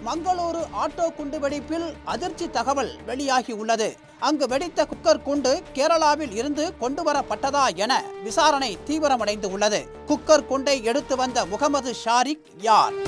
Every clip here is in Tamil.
மங்களூரு ஆட்டோ குண்டுவெடிப்பில் அதிர்ச்சி தகவல் வெளியாகி உள்ளது அங்கு வெடித்த குக்கர் குண்டு கேரளாவில் இருந்து கொண்டு வரப்பட்டதா என விசாரணை தீவிரமடைந்து உள்ளது குக்கர் குண்டை எடுத்து வந்த முகமது ஷாரிக் யார்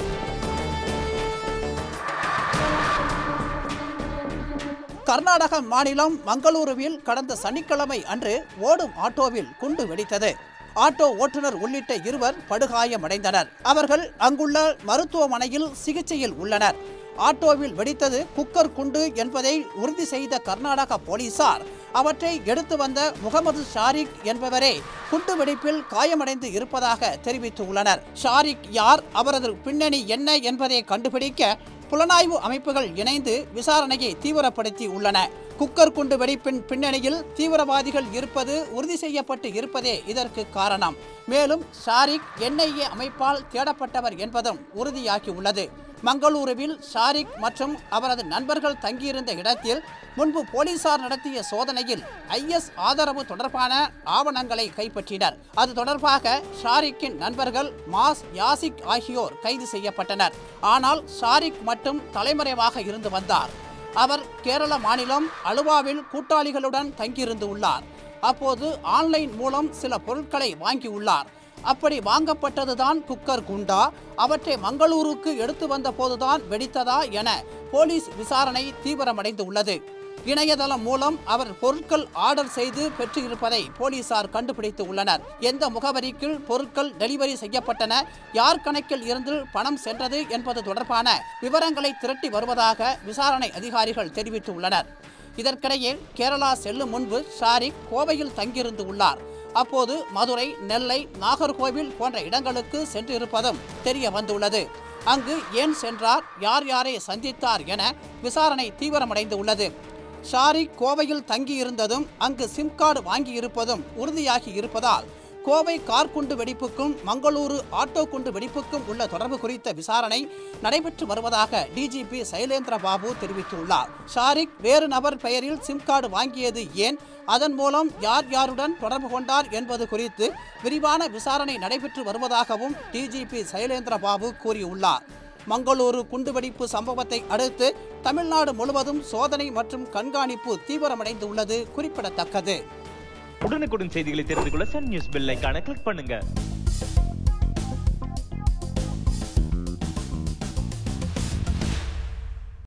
கர்நாடக மாநிலம் மங்களூருவில் கடந்த சனிக்கிழமை அன்று ஓடும் ஆட்டோவில் குண்டு வெடித்தது ஆட்டோ ஓட்டுநர் உள்ளிட்ட இருவர் படுகாயமடைந்தனர் அவர்கள் அங்குள்ள மருத்துவமனையில் சிகிச்சையில் உள்ளனர் ஆட்டோவில் வெடித்தது குக்கர் குண்டு என்பதை உறுதி செய்த கர்நாடக போலீசார் அவற்றை எடுத்து வந்த முகமது ஷாரிக் என்பவரே குண்டு வெடிப்பில் காயமடைந்து இருப்பதாக தெரிவித்துள்ளனர் ஷாரிக் யார் அவரது பின்னணி என்ன என்பதை கண்டுபிடிக்க புலனாய்வு அமைப்புகள் இணைந்து விசாரணையை தீவிரப்படுத்தி உள்ளன குக்கர் குண்டு வெடிப்பின் பின்னணியில் தீவிரவாதிகள் இருப்பது உறுதி செய்யப்பட்டு இருப்பதே இதற்கு காரணம் மேலும் ஷாரிக் என்ஐஏ அமைப்பால் தேடப்பட்டவர் என்பதும் உறுதியாகி உள்ளது மங்களூருவில் ஷாரிக் மற்றும் அவரது நண்பர்கள் தங்கியிருந்த இடத்தில் முன்பு போலீசார் நடத்திய சோதனையில் ஐஎஸ் ஆதரவு தொடர்பான ஆவணங்களை கைப்பற்றினர் அது தொடர்பாக ஷாரிக்கின் நண்பர்கள் மாஸ் யாசிக் ஆகியோர் கைது செய்யப்பட்டனர் ஆனால் ஷாரிக் மட்டும் தலைமறைவாக இருந்து வந்தார் அவர் கேரள மாநிலம் அலுவாவில் கூட்டாளிகளுடன் தங்கியிருந்து உள்ளார் அப்போது ஆன்லைன் மூலம் சில பொருட்களை வாங்கியுள்ளார் அப்படி வாங்கப்பட்டதுதான் குக்கர் குண்டா அவற்றை மங்களூருக்கு எடுத்து வந்த போதுதான் வெடித்ததா என போலீஸ் விசாரணை தீவிரமடைந்து உள்ளது இணையதளம் மூலம் அவர் பொருட்கள் ஆர்டர் செய்து பெற்று இருப்பதை போலீசார் கண்டுபிடித்து உள்ளனர் எந்த முகவரிக்கு பொருட்கள் டெலிவரி செய்யப்பட்டன யார் கணக்கில் இருந்து பணம் சென்றது என்பது தொடர்பான விவரங்களை திரட்டி வருவதாக விசாரணை அதிகாரிகள் தெரிவித்துள்ளனர் இதற்கிடையே கேரளா செல்லும் முன்பு ஷாரிக் கோவையில் தங்கியிருந்து உள்ளார் அப்போது மதுரை நெல்லை நாகர்கோவில் போன்ற இடங்களுக்கு சென்றிருப்பதும் தெரிய வந்துள்ளது அங்கு ஏன் சென்றார் யார் யாரை சந்தித்தார் என விசாரணை தீவிரமடைந்து உள்ளது ஷாரிக் கோவையில் தங்கியிருந்ததும் அங்கு சிம் கார்டு வாங்கியிருப்பதும் உறுதியாகி இருப்பதால் கோவை கார் குண்டு வெடிப்புக்கும் மங்களூரு ஆட்டோ குண்டு வெடிப்புக்கும் உள்ள தொடர்பு குறித்த விசாரணை நடைபெற்று வருவதாக டிஜிபி சைலேந்திர பாபு தெரிவித்துள்ளார் ஷாரிக் வேறு நபர் பெயரில் சிம் கார்டு வாங்கியது ஏன் அதன் மூலம் யார் யாருடன் தொடர்பு கொண்டார் என்பது குறித்து விரிவான விசாரணை நடைபெற்று வருவதாகவும் டிஜிபி சைலேந்திர பாபு கூறியுள்ளார் மங்களூரு குண்டுவெடிப்பு சம்பவத்தை அடுத்து தமிழ்நாடு முழுவதும் சோதனை மற்றும் கண்காணிப்பு தீவிரமடைந்துள்ளது குறிப்பிடத்தக்கது உடனுக்குடன் செய்திகளை தெரிந்து கொள்ள சன் நியூஸ் பெல் ஐகானை கிளிக் பண்ணுங்க